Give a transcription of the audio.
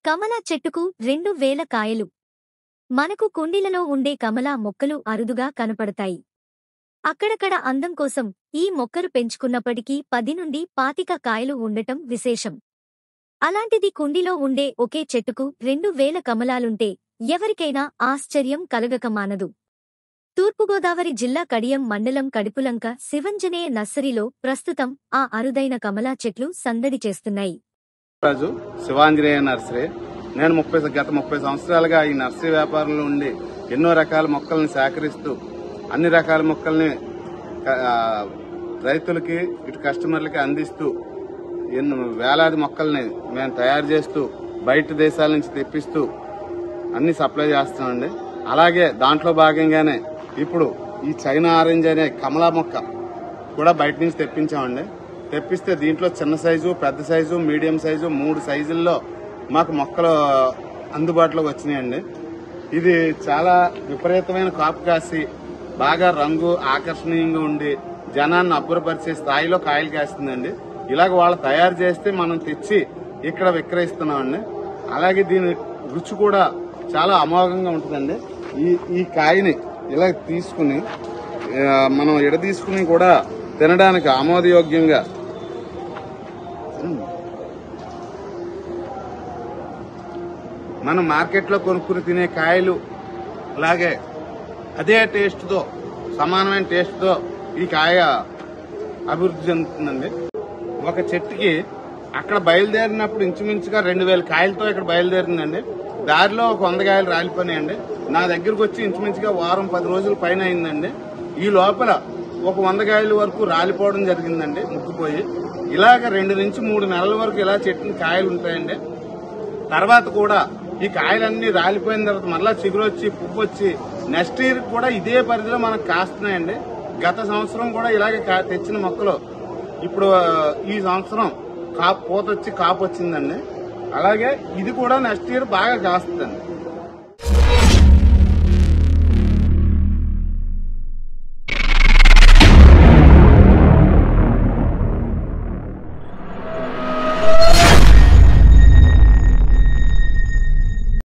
కమలా చెట్టుకు రెండు వేల కాయలు మనకు కుండీలలో ఉండే కమలా మొక్కలు అరుదుగా కనపడతాయి అక్కడక్కడ అందం కోసం ఈ మొక్కలు పెంచుకున్నప్పటికీ పది నుండి పాతిక కాయలు ఉండటం విశేషం అలాంటిది కుండీలో ఉండే ఒకే చెట్టుకు రెండు వేల కమలాలుంటే ఎవరికైనా ఆశ్చర్యం కలగక మానదు తూర్పుగోదావరి జిల్లా కడియం మండలం కడుపులంక శివంజనేయ నర్సరీలో ప్రస్తుతం ఆ అరుదైన కమలా చెట్లు సందడి చేస్తున్నాయి రాజు శివాంజనేయ నర్సరీ నేను ముప్పై గత ముప్పై సంవత్సరాలుగా ఈ నర్సరీ వ్యాపారంలో ఉండి ఎన్నో రకాల మొక్కల్ని సేకరిస్తూ అన్ని రకాల మొక్కల్ని ఆ, రైతులకి ఇటు కస్టమర్లకి అందిస్తూ ఎన్నో వేలాది మొక్కల్ని మేము తయారు చేస్తూ బయట దేశాల నుంచి తెప్పిస్తూ అన్ని సప్లై చేస్తామండి అలాగే దాంట్లో భాగంగానే ఇప్పుడు ఈ చైనా ఆరెంజ్ అనే కమలా మొక్క కూడా బయట నుంచి తెప్పించామండి తెప్పిస్తే దీంట్లో చిన్న సైజు పెద్ద సైజు మీడియం సైజు మూడు సైజుల్లో మాకు మొక్కలు అందుబాటులోకి వచ్చినాయండి ఇది చాలా విపరీతమైన కాపు కాసి బాగా రంగు ఆకర్షణీయంగా ఉండి జనాన్ని అబ్బురపరిచే స్థాయిలో కాయలు కాస్తుందండి ఇలాగ వాళ్ళు తయారు చేస్తే మనం తెచ్చి ఇక్కడ విక్రయిస్తున్నామండి అలాగే దీని రుచి కూడా చాలా అమోఘంగా ఉంటుందండి ఈ ఈ కాయని ఇలా తీసుకుని ఆ, మనం ఎడ తీసుకుని కూడా తినడానికి ఆమోదయోగ్యంగా మనం మార్కెట్లో కొనుక్కుని తినే కాయలు అలాగే అదే టేస్ట్తో సమానమైన టేస్ట్తో ఈ కాయ అభివృద్ధి చెందుతుందండి ఒక చెట్టుకి అక్కడ బయలుదేరినప్పుడు ఇంచుమించుగా రెండు వేల కాయలతో ఇక్కడ బయలుదేరిందండి దారిలో ఒక వంద కాయలు రాలిపోయినాయండి నా దగ్గరకు వచ్చి ఇంచుమించుగా వారం పది రోజుల పైన అయిందండి ఈ లోపల ఒక వంద కాయల వరకు రాలిపోవడం జరిగిందండి ముక్కుపోయి ఇలాగ రెండు నుంచి మూడు నెలల వరకు ఇలా చెట్టుని కాయలు ఉంటాయండి తర్వాత కూడా ఈ కాయలన్నీ రాలిపోయిన తర్వాత మళ్ళా చిగురు వచ్చి పువ్వు వచ్చి నెక్స్ట్ ఇయర్ కూడా ఇదే పరిధిలో మనకు కాస్తున్నాయండి గత సంవత్సరం కూడా ఇలాగే కా- తెచ్చిన మొక్కలు ఇప్పుడు ఆ, ఈ సంవత్సరం కాపు పూత వచ్చి కాపు వచ్చిందండి అలాగే ఇది కూడా నెక్స్ట్ ఇయర్ బాగా కాస్తుందండి